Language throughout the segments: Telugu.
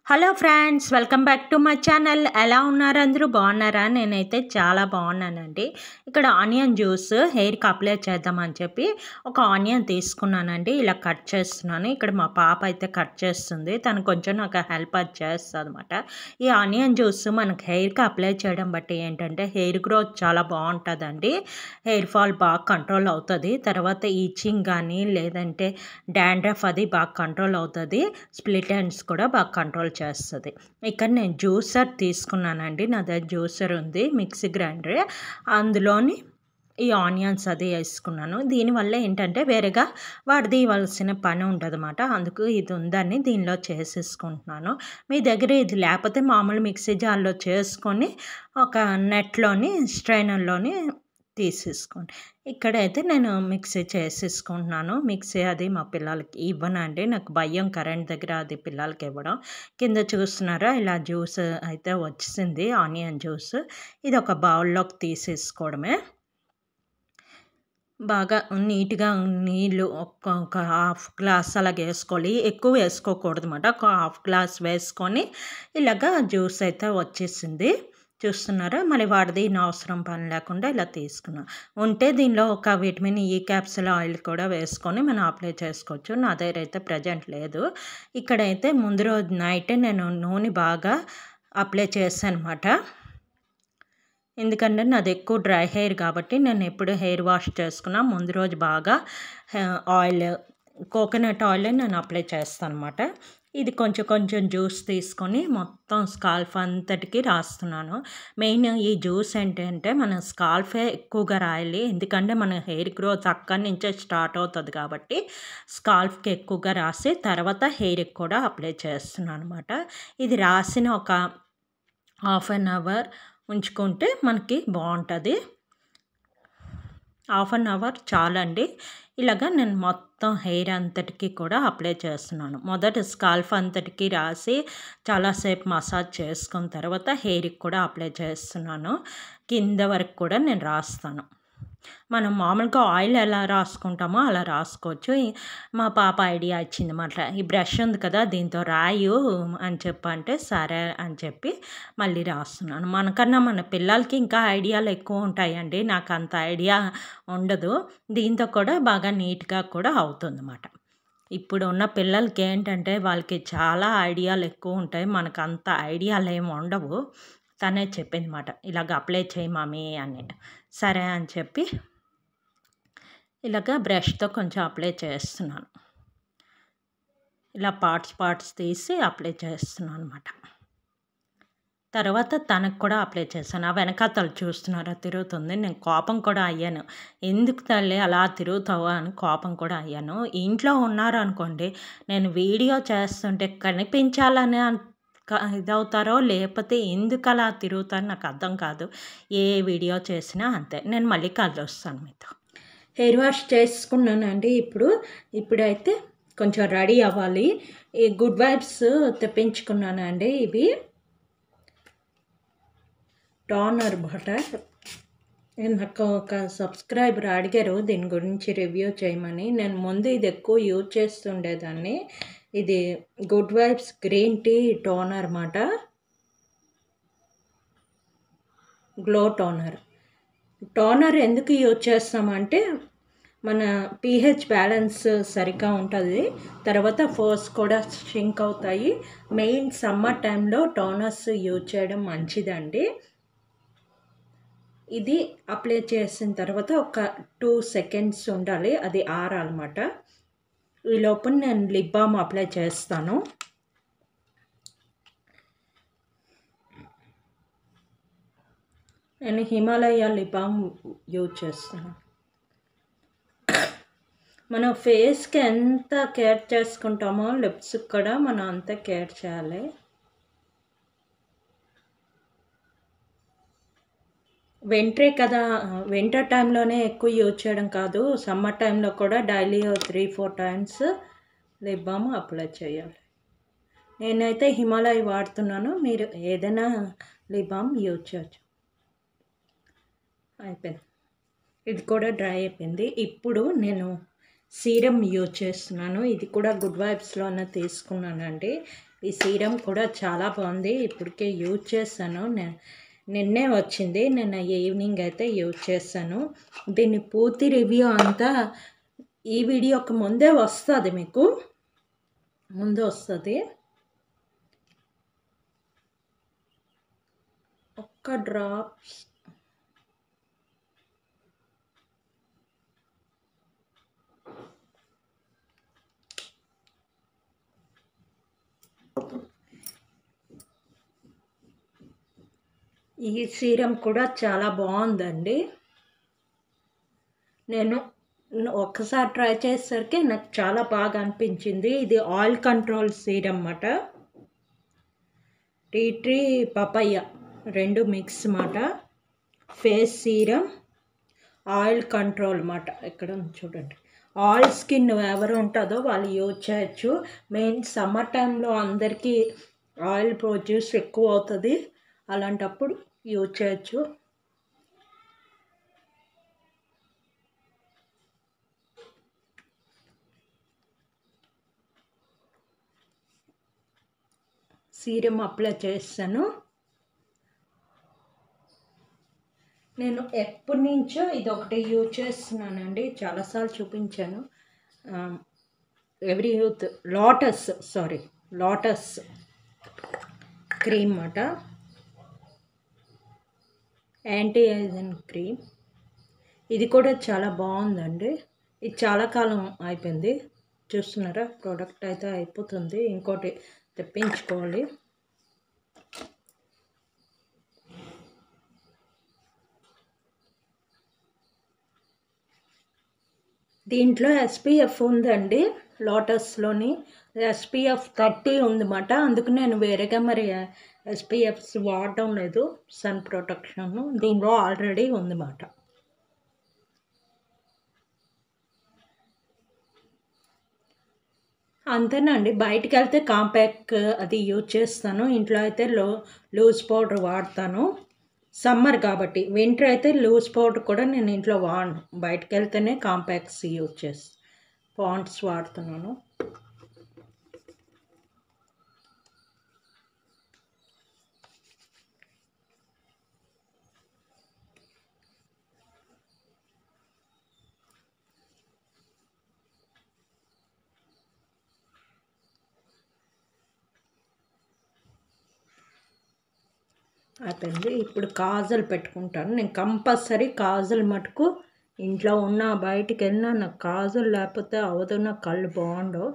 hello friends welcome back to my channel ఎలా ఉన్నారు అందరూ బాగున్నారా నేనైతే చాలా బాగున్నానండి ఇక్కడ ఆనియన్ జ్యూస్ హెయిర్కి అప్లై చేద్దామని చెప్పి ఒక ఆనియన్ తీసుకున్నానండి ఇలా కట్ చేస్తున్నాను ఇక్కడ మా పాప అయితే కట్ చేస్తుంది తను కొంచెం నాకు హెల్ప్ అది చేస్తుంది అనమాట ఈ ఆనియన్ జ్యూస్ మనకి హెయిర్కి అప్లై చేయడం బట్టి ఏంటంటే హెయిర్ గ్రోత్ చాలా బాగుంటుందండి హెయిర్ ఫాల్ బాగా కంట్రోల్ అవుతుంది తర్వాత ఈచింగ్ కానీ లేదంటే డాండ్రఫ్ అది బాగా కంట్రోల్ అవుతుంది స్ప్లిట్ ఎండ్స్ కూడా బాగా కంట్రోల్ చేస్తుంది ఇక్కడ నేను జ్యూసర్ తీసుకున్నానండి నా దగ్గర జ్యూసర్ ఉంది మిక్సీ గ్రైండర్ అందులోని ఈ ఆనియన్స్ అది వేసుకున్నాను దీనివల్ల ఏంటంటే వేరేగా వాడిది ఇవ్వాల్సిన పని ఉండదన్నమాట అందుకు ఇది ఉందని దీనిలో చేసేసుకుంటున్నాను మీ దగ్గర ఇది లేకపోతే మామూలు మిక్సీ జార్లో చేసుకొని ఒక నెట్లోని స్ట్రైనర్లోని తీసేసుకోండి ఇక్కడైతే నేను మిక్సీ చేసేసుకుంటున్నాను మిక్సీ అది మా పిల్లలకి ఇవ్వనండి నాకు భయం కరెంట్ దగ్గర అది పిల్లలకి ఇవ్వడం కింద చూస్తున్నారా ఇలా జ్యూస్ అయితే వచ్చింది ఆనియన్ జ్యూస్ ఇది ఒక బౌల్లోకి తీసేసుకోవడమే బాగా నీట్గా నీళ్ళు ఒక ఒక హాఫ్ గ్లాస్ అలాగ వేసుకోవాలి ఎక్కువ వేసుకోకూడదు అనమాట ఒక హాఫ్ గ్లాస్ వేసుకొని ఇలాగా జ్యూస్ అయితే వచ్చేసింది చూస్తున్నారా మళ్ళీ వాడిది అవసరం పని లేకుండా ఇలా తీసుకున్నాం ఉంటే దీనిలో ఒక విటమిన్ ఈ క్యాప్సుల్ ఆయిల్ కూడా వేసుకొని మనం అప్లై చేసుకోవచ్చు నా దగ్గర అయితే ప్రజెంట్ లేదు ఇక్కడైతే ముందు రోజు నైట్ నేను నూనె బాగా అప్లై చేశాను అనమాట ఎందుకంటే నాది ఎక్కువ డ్రై హెయిర్ కాబట్టి నేను ఎప్పుడు హెయిర్ వాష్ చేసుకున్నా ముందు రోజు బాగా ఆయిల్ కోకోనట్ ఆయిల్ నేను అప్లై చేస్తాను అనమాట ఇది కొంచెం కొంచెం జ్యూస్ తీసుకొని మొత్తం స్కాల్ఫ్ అంతటికి రాస్తున్నాను మెయిన్ ఈ జ్యూస్ ఏంటంటే మన స్కాల్ఫే ఎక్కువగా రాయాలి ఎందుకంటే మన హెయిర్ గ్రోత్ అక్కడి నుంచే స్టార్ట్ అవుతుంది కాబట్టి స్కాల్ఫ్కి ఎక్కువగా రాసి తర్వాత హెయిర్కి కూడా అప్లై చేస్తున్నాను అనమాట ఇది రాసిన ఒక హాఫ్ అన్ అవర్ ఉంచుకుంటే మనకి బాగుంటుంది హాఫ్ అన్ అవర్ చాలండి ఇలాగా నేను మొత్తం హెయిర్ అంతటికి కూడా అప్లై చేస్తున్నాను మొదట స్కాల్ఫ్ అంతటికి రాసి చాలాసేపు మసాజ్ చేసుకున్న తర్వాత హెయిర్కి కూడా అప్లై చేస్తున్నాను కింద వరకు కూడా నేను రాస్తాను మనం మామూలుగా ఆయిల్ ఎలా రాసుకుంటామో అలా రాసుకోవచ్చు మా పాప ఐడియా ఇచ్చింది మాట ఈ బ్రష్ ఉంది కదా దీంతో రాయు అని చెప్పంటే సరే అని చెప్పి మళ్ళీ రాస్తున్నాను మనకన్నా మన పిల్లలకి ఇంకా ఐడియాలు ఎక్కువ ఉంటాయండి నాకు అంత ఐడియా ఉండదు దీంతో కూడా బాగా నీట్గా కూడా అవుతుందన్నమాట ఇప్పుడు ఉన్న పిల్లలకి ఏంటంటే వాళ్ళకి చాలా ఐడియాలు ఎక్కువ ఉంటాయి మనకు అంత ఐడియాలు ఏమి ఉండవు తనే చెప్పింది మాట ఇలాగ అప్లై చేయి మమ్మీ అని సరే అని చెప్పి ఇలాగ బ్రష్తో కొంచెం అప్లై చేస్తున్నాను ఇలా పార్ట్స్ పార్ట్స్ తీసి అప్లై చేస్తున్నాను అనమాట తర్వాత తనకు కూడా అప్లై చేశాను ఆ వెనకాతలు చూస్తున్నారా తిరుగుతుంది నేను కోపం కూడా అయ్యాను ఎందుకు తల్లి అలా తిరుగుతావా అని కోపం కూడా అయ్యాను ఇంట్లో ఉన్నారు అనుకోండి నేను వీడియో చేస్తుంటే కనిపించాలని ఇదవుతారో లేకపోతే ఎందుకు అలా తిరుగుతారో నాకు అర్థం కాదు ఏ వీడియో చేసినా అంతే నేను మళ్ళీ కలుస్తాను మీతో హెయిర్ వాష్ చేసుకున్నానండి ఇప్పుడు ఇప్పుడైతే కొంచెం రెడీ అవ్వాలి ఈ గుడ్ వైబ్స్ తెప్పించుకున్నానండి ఇవి టానర్ బటర్ నాకు ఒక సబ్స్క్రైబర్ అడిగారు దీని గురించి రివ్యూ చేయమని నేను ముందు ఇది ఎక్కువ యూజ్ చేస్తుండేదాన్ని ఇది good vibes green tea toner అన్నమాట గ్లో టోనర్ టోనర్ ఎందుకు యూజ్ చేస్తామంటే మన పీహెచ్ బ్యాలెన్స్ సరిగ్గా ఉంటుంది తర్వాత ఫోర్స్ కూడా షింక్ అవుతాయి మెయిన్ సమ్మర్ టైంలో టోనర్స్ యూజ్ చేయడం మంచిదండి ఇది అప్లై చేసిన తర్వాత ఒక టూ సెకండ్స్ ఉండాలి అది ఆరాలన్నమాట ఈ లోపల నేను లిప్ బామ్ అప్లై చేస్తాను నేను హిమాలయ లిప్ బామ్ యూజ్ చేస్తాను మన ఫేస్కి ఎంత కేర్ చేసుకుంటామో లిప్స్కి కూడా మనం అంత కేర్ చేయాలి వెంట్రే కదా వింటర్ టైంలోనే ఎక్కువ యూజ్ చేయడం కాదు సమ్మర్ టైంలో కూడా daily three four times lip balm apply చేయాలి నేనైతే హిమాలయ వాడుతున్నాను మీరు ఏదైనా లిప్ బామ్ యూజ్ చేయొచ్చు అయిపోయింది ఇది కూడా డ్రై అయిపోయింది ఇప్పుడు నేను సీరం యూజ్ చేస్తున్నాను ఇది కూడా గుడ్ వైబ్స్లోనే తీసుకున్నానండి ఈ సీరం కూడా చాలా బాగుంది ఇప్పటికే యూజ్ చేశాను నే- నిన్నే వచ్చింది నిన్న ఈవినింగ్ అయితే యూజ్ చేశాను దీని పూర్తి రివ్యూ అంతా ఈ వీడియోకి ముందే వస్తుంది మీకు ముందు వస్తుంది ఒక్క డ్రాప్స్ ఈ సీరం కూడా చాలా బాగుందండి నేను ఒక్కసారి ట్రై చేసేసరికి నాకు చాలా బాగా అనిపించింది ఇది ఆయిల్ కంట్రోల్ సీరం అన్నమాట టీ ట్రీ పపయ్య రెండు మిక్స్ మాట ఫేస్ సీరం ఆయిల్ కంట్రోల్ మాట ఇక్కడ ఉంది చూడండి ఆయిల్ స్కిన్ ఎవరు ఉంటుందో వాళ్ళు యూజ్ చేయొచ్చు మెయిన్ సమ్మర్ టైంలో అందరికీ ఆయిల్ ప్రొడ్యూస్ ఎక్కువ అవుతుంది అలాంటప్పుడు యూజ్ చేయొచ్చు సీరం అప్లై చేస్తాను నేను ఎప్పటి నుంచో ఇది ఒకటి యూజ్ చేస్తున్నానండి చాలాసార్లు చూపించాను Everyuth Lotus sorry Lotus cream అన్నమాట యాంటీ ఏజెన్ క్రీమ్ ఇది కూడా చాలా బాగుందండి ఇది చాలా కాలం అయిపోయింది చూస్తున్నారా ప్రోడక్ట్ అయితే అయిపోతుంది ఇంకోటి తెప్పించుకోవాలి దీంట్లో ఎస్పీఎఫ్ ఉందండి లోటస్లోని ఎస్పీఎఫ్ థర్టీ ఉందన్నమాట అందుకు నేను వేరేగా మరి ఎస్పీఎఫ్స్ వాడడం లేదు సన్ ప్రొటెక్షన్ దీనిలో ఆల్రెడీ ఉందన్నమాట అంతేనండి బయటికి వెళ్తే కాంపాక్ట్ అది యూజ్ చేస్తాను ఇంట్లో అయితే లో లూజ్ పౌడర్ వాడతాను సమ్మర్ కాబట్టి వింటర్ అయితే లూజ్ పౌడర్ కూడా నేను ఇంట్లో వాడను బయటకు వెళ్తేనే కాంపాక్ట్స్ యూజ్ చేస్తాను పాండ్స్ వాడుతున్నాను అయిపోయింది ఇప్పుడు కాజల్ పెట్టుకుంటాను నేను కంపల్సరీ కాజల్ మటుకు ఇంట్లో ఉన్న బయటికి వెళ్ళినా నాకు కాజల్ లేకపోతే అవదు నా కళ్ళు బాగుండవు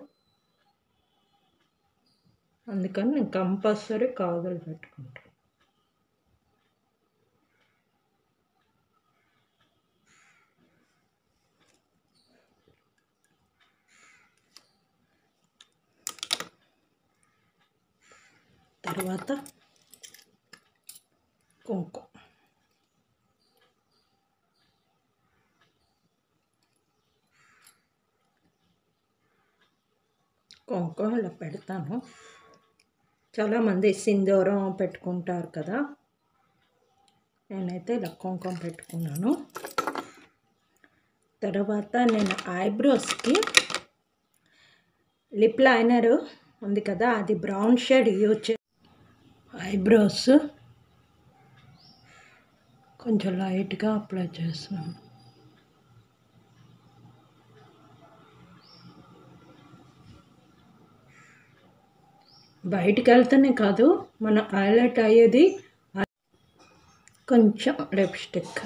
అందుకని నేను కంపల్సరీ కాజల్ పెట్టుకుంటాను తర్వాత కుంకుమ కుంకుమ ఇలా పెడతాను చాలామంది సింధూరం పెట్టుకుంటారు కదా నేనైతే ఇలా కుంకుమ పెట్టుకున్నాను తర్వాత నేను ఐబ్రోస్కి లిప్ లైనర్ ఉంది కదా అది బ్రౌన్ షేడ్ యూజ్ చే ఐబ్రోస్ కొంచెం లైట్గా అప్లై చేస్తున్నాను బయటికి వెళ్తేనే కాదు మన హైలైట్ అయ్యేది కొంచెం లిప్స్టిక్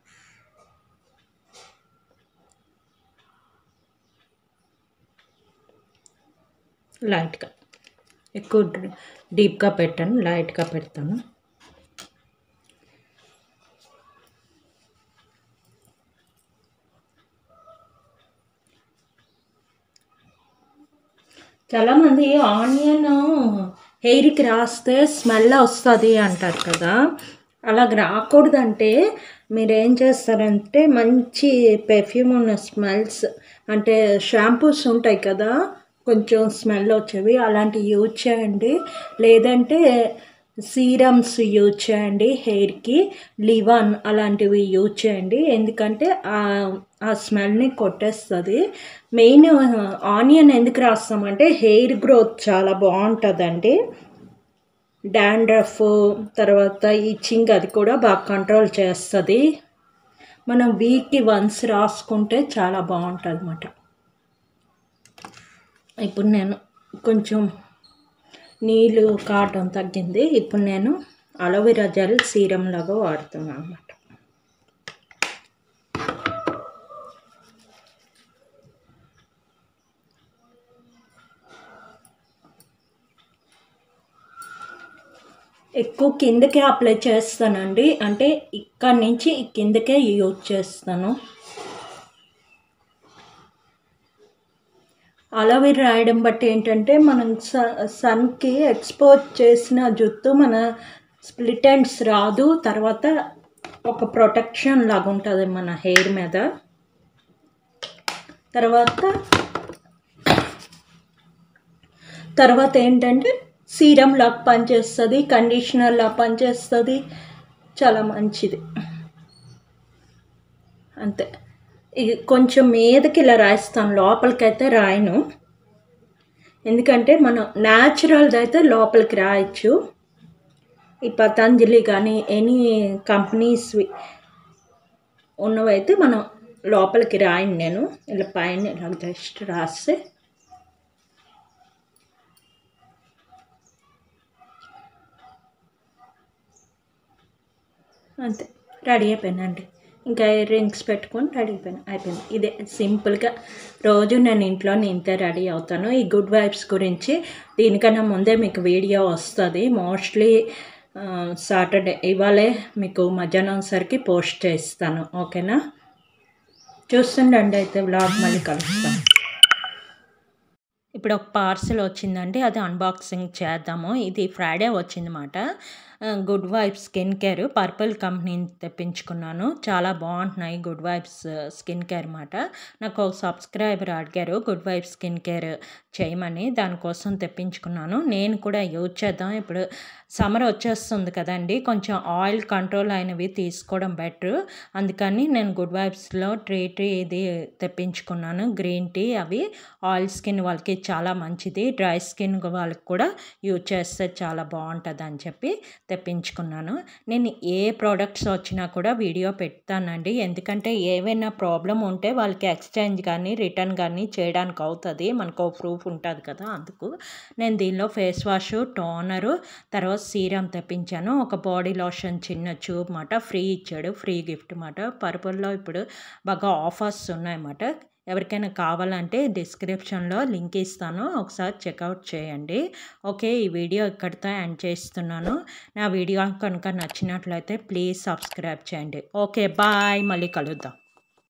లైట్గా ఎక్కువ డీప్గా పెట్టాను లైట్గా పెడతాను చాలామంది ఆనియన్ హెయిర్కి రాస్తే స్మెల్ వస్తుంది అంటారు కదా అలా రాకూడదంటే మీరు ఏం చేస్తారంటే మంచి పెర్ఫ్యూమ్ ఉన్న స్మెల్స్ అంటే షాంపూస్ ఉంటాయి కదా కొంచెం స్మెల్ వచ్చేవి అలాంటివి యూజ్ చేయండి లేదంటే సీరమ్స్ యూజ్ చేయండి హెయిర్కి లివాన్ అలాంటివి యూజ్ చేయండి ఎందుకంటే ఆ స్మెల్ని కొట్టేస్తుంది మెయిన్ ఆనియన్ ఎందుకు రాస్తామంటే హెయిర్ గ్రోత్ చాలా బాగుంటుందండి డాండ్రఫ్ తర్వాత ఇచ్చింగ్ అది కూడా బాగా కంట్రోల్ చేస్తుంది మనం వీక్కి వన్స్ రాసుకుంటే చాలా బాగుంటుంది అన్నమాట ఇప్పుడు నేను కొంచెం నీళ్ళు కాటం తగ్గింది ఇప్పుడు నేను అలోవెరా జెల్ సీరం లాగా వాడుతున్నాను అనమాట ఎక్కువ కిందకే అప్లై చేస్తానండి అంటే ఇక్కడి నుంచి కిందకే యూజ్ చేస్తాను అలోవెరా రాయడం బట్టి ఏంటంటే మనం స సన్కి ఎక్స్పోజ్ చేసిన జుట్టు మన స్ప్లిట్ ఎండ్స్ రాదు తర్వాత ఒక ప్రొటెక్షన్ లాగా ఉంటుంది మన హెయిర్ మీద తర్వాత తర్వాత ఏంటంటే సీరం లాగా పనిచేస్తుంది కండిషనర్ లాగా పనిచేస్తుంది చాలా మంచిది అంతే ఇది కొంచెం మీదకి ఇలా రాయిస్తాను లోపలికైతే రాయను ఎందుకంటే మనం న్యాచురల్ది అయితే లోపలికి రాయొచ్చు ఈ పతంజలి కానీ ఎనీ కంపెనీస్వి ఉన్నవైతే మనం లోపలికి రాయను నేను ఇలా పైన ఇలా జస్ట్ రాస్తే అంతే రెడీ అయిపోయానండి ఇంకా ఇయర్ రింగ్స్ పెట్టుకొని రెడీ అయిపోయాను అయిపోయింది ఇదే సింపుల్గా రోజు నేను ఇంట్లో ఇంతే రెడీ అవుతాను ఈ గుడ్ వైబ్స్ గురించి దీనికన్నా ముందే మీకు వీడియో వస్తుంది మోస్ట్లీ సాటర్డే ఇవాళే మీకు మధ్యాహ్నం సరికి పోస్ట్ చేస్తాను ఓకేనా చూస్తుండండి అయితే వ్లాగ్ మళ్ళీ కలుస్తాను ఇప్పుడు ఒక పార్సల్ వచ్చిందండి అది అన్బాక్సింగ్ చేద్దాము ఇది ఫ్రైడే వచ్చిందన్నమాట good vibes skin care purple company తెప్పించుకున్నాను చాలా బాగుంటున్నాయి గుడ్ వైబ్స్ స్కిన్ కేర్ మాట నాకు ఒక సబ్స్క్రైబర్ అడిగారు గుడ్ వైబ్స్ స్కిన్ కేర్ చేయమని దానికోసం తెప్పించుకున్నాను నేను కూడా యూజ్ చేద్దాం ఇప్పుడు సమ్మర్ వచ్చేస్తుంది కదండి కొంచెం ఆయిల్ కంట్రోల్ అయినవి తీసుకోవడం బెటర్ అందుకని నేను గుడ్ వైబ్స్లో ట్రీ టీ ఇది తెప్పించుకున్నాను గ్రీన్ టీ అవి ఆయిల్ స్కిన్ వాళ్ళకి చాలా మంచిది డ్రై స్కిన్ వాళ్ళకి కూడా యూజ్ చేస్తే చాలా బాగుంటుంది అని చెప్పి తెప్పించుకున్నాను నేను ఏ ప్రోడక్ట్స్ వచ్చినా కూడా వీడియో పెడతానండి ఎందుకంటే ఏవైనా ప్రాబ్లం ఉంటే వాళ్ళకి ఎక్స్చేంజ్ కానీ రిటర్న్ కానీ చేయడానికి అవుతుంది మనకు ప్రూఫ్ ఉంటుంది కదా అందుకు నేను దీనిలో ఫేస్ వాష్ టోనరు తర్వాత సీరం తెప్పించాను ఒక బాడీ లోషన్ చిన్న ట్యూబ్ మాట ఫ్రీ ఇచ్చాడు ఫ్రీ గిఫ్ట్ మాట పర్పుల్లో ఇప్పుడు బాగా ఆఫర్స్ ఉన్నాయన్నమాట ఎవరికైనా కావాలంటే డిస్క్రిప్షన్లో లింక్ ఇస్తాను ఒకసారి చెక్అవుట్ చేయండి ఓకే ఈ వీడియో ఇక్కడితో ఎండ్ చేస్తున్నాను నా వీడియో కనుక నచ్చినట్లయితే ప్లీజ్ సబ్స్క్రైబ్ చేయండి ఓకే బాయ్ మళ్ళీ కలుద్దాం